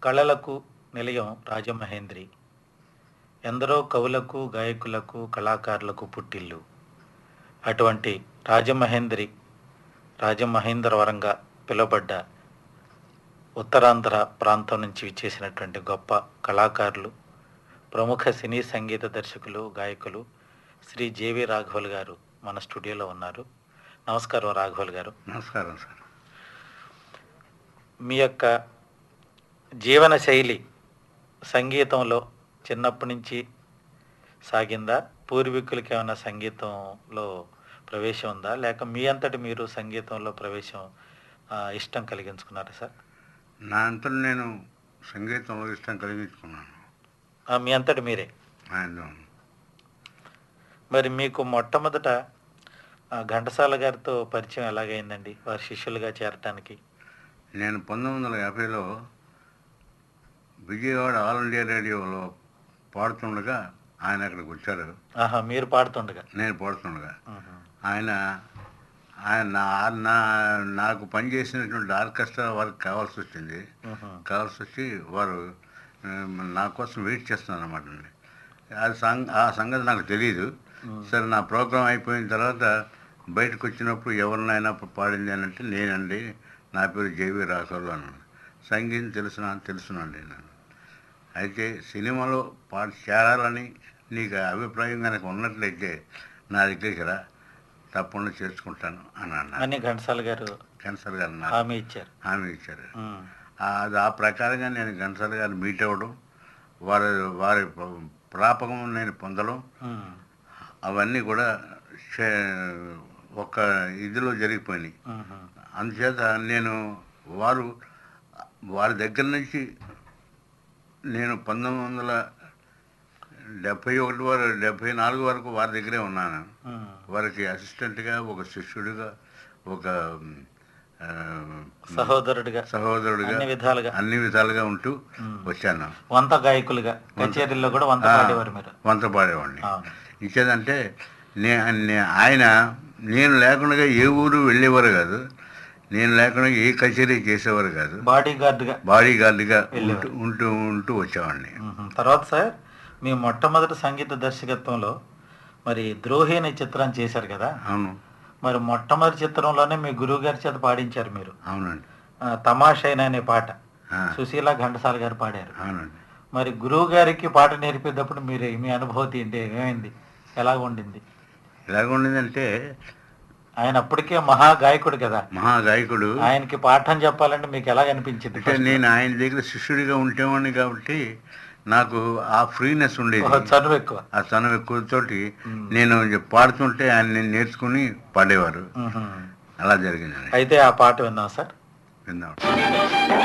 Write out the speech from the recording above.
కళలకు నిలయం రాజమహేంద్రి ఎందరో కవులకు గాయకులకు కళాకారులకు పుట్టిల్లు అటువంటి రాజమహేంద్రి రాజమహేంద్రవరంగా పిలువబడ్డ ఉత్తరాంధ్ర ప్రాంతం నుంచి విచ్చేసినటువంటి గొప్ప కళాకారులు ప్రముఖ సినీ సంగీత దర్శకులు గాయకులు శ్రీ జేవి రాఘవల్ గారు మన స్టూడియోలో ఉన్నారు నమస్కారం రాఘవల్ గారు నమస్కారం సార్ మీ యొక్క జీవన శైలి సంగీతంలో చిన్నప్పటి నుంచి సాగిందా పూర్వీకులకి ఏమైనా సంగీతంలో ప్రవేశం ఉందా లేక మీ అంతటి మీరు సంగీతంలో ప్రవేశం ఆ, ఇష్టం కలిగించుకున్నారా సార్ నా అంతలో నేను సంగీతంలో ఇష్టం కలిగించుకున్నాను ఆ, మీ అంతటి మీరే ఆయన మరి మీకు మొట్టమొదట ఆ, ఘంటసాల గారితో పరిచయం ఎలాగైందండి వారి శిష్యులుగా చేరటానికి నేను పంతొమ్మిది వందల యాభైలో విజయవాడ ఆల్ ఇండియా రేడియోలో పాడుతుండగా ఆయన అక్కడికి వచ్చారు ఆహా మీరు పాడుతుండగా నేను పాడుతుండగా ఉహు. ఆయన ఆయన నా నా నాకు పనిచేసినటువంటి ఆర్కెస్ట్రా వారికి కావాల్సి వచ్చింది ఉహు. కావాల్సి వచ్చి వారు ఆ, నా కోసం వెయిట్ చేస్తున్నారు అనమాట అది సంగ ఆ సంగతి నాకు తెలియదు సరే నా ప్రోగ్రాం అయిపోయిన తర్వాత బయటకు వచ్చినప్పుడు ఎవరినైనా పాడింది అని అంటే నేనండి నా పేరు జేవి రాఘవులు అన్నాను సంగీతం తెలుసునా తెలుసునండి నేను అయితే సినిమాలో పాట చేరాలని నీకు అభిప్రాయం కనుక ఉన్నట్లయితే నా దగ్గరికి రా తప్పకుండా చేర్చుకుంటాను అని అన్నారు అని ఘంటసాల గారు కెన్సర్ గారు నాకు హామీ ఇచ్చారు హామీ ఇచ్చారు ఉమ్. ఆ- అది ఆ ప్రకారంగా నేను ఘంటసాల గారిని మీట్ అవ్వడం వారి వారి ప్ర- ప్రాపకం నేను పొందడం ఉమ్. అవన్నీ కూడా చే- ఒక ఇదిలో జరిగిపోయినాయి ఉహు. అందుచేత నేను వారు వారి దగ్గర నుంచి నేను పంతొమ్మిది వందల డెబ్భై ఒకటి వరకు డెబ్భై నాలుగు వరకు వారి దగ్గరే ఉన్నాను ఉమ్. వారికి అసిస్టెంట్గా ఒక శిష్యుడిగా ఒక ఆ, సహోదరుడిగా సహోదరుడిగా అన్ని విధాలుగా అన్ని విధాలుగా ఉంటూ ఉమ్. వచ్చాను వంత గాయకులుగా కచేరీల్లో కూడా వంత ఆ, పాడేవారు మీరు వంత పాడేవాడిని అవును ఇచ్చేదంటే నే నే- ఆయన నేను లేకుండా ఏ ఊరు వెళ్ళేవారు కాదు నేను లేకుండా ఏ కచేరీ చేసేవారు కాదు బాడీ గార్డ్గా బాడీ గార్డ్గా ఉంటూ వెళ్ళేవారు. ఉంటూ ఉంటూ వచ్చేవాడిని మ్మ్. తర్వాత సార్ మీ మొట్టమొదటి సంగీత దర్శకత్వంలో మరి ద్రోహి అనే చిత్రం చేశారు కదా అవును మరి మొట్టమొదటి చిత్రంలోనే మీ గురువు గారి చేత పాడించారు మీరు అవునండి ఆ, తమాషైన అనే పాట ఆ, సుశీల ఘంటసాల గారు పాడారు అవునండి మరి గురువు గారికి పాట నేర్పేటప్పుడు మీరు మీ అనుభూతి ఏంటి ఏమైంది ఎలా ఉండింది ఎలాగ ఉండేదంటే ఆయన అప్పటికే మహా గాయకుడు కదా మహాగాయకుడు ఆయనకి పాఠం చెప్పాలంటే మీకు ఎలా అనిపించింది అంటే నేను ఆయన దగ్గర శిష్యుడిగా ఉంటేవాడిని కాబట్టి నాకు ఆ ఫ్రీనెస్ ఉండేది ఓహో, చనువు ఎక్కువ ఆ తనం ఎక్కువతోటి మ్మ్. నేను పాడుతుంటే ఆయన నేను నేర్చుకుని పాడేవారు మ్మ్. అలా జరిగిందండి అయితే ఆ పాట విన్నాం సార్ విందాం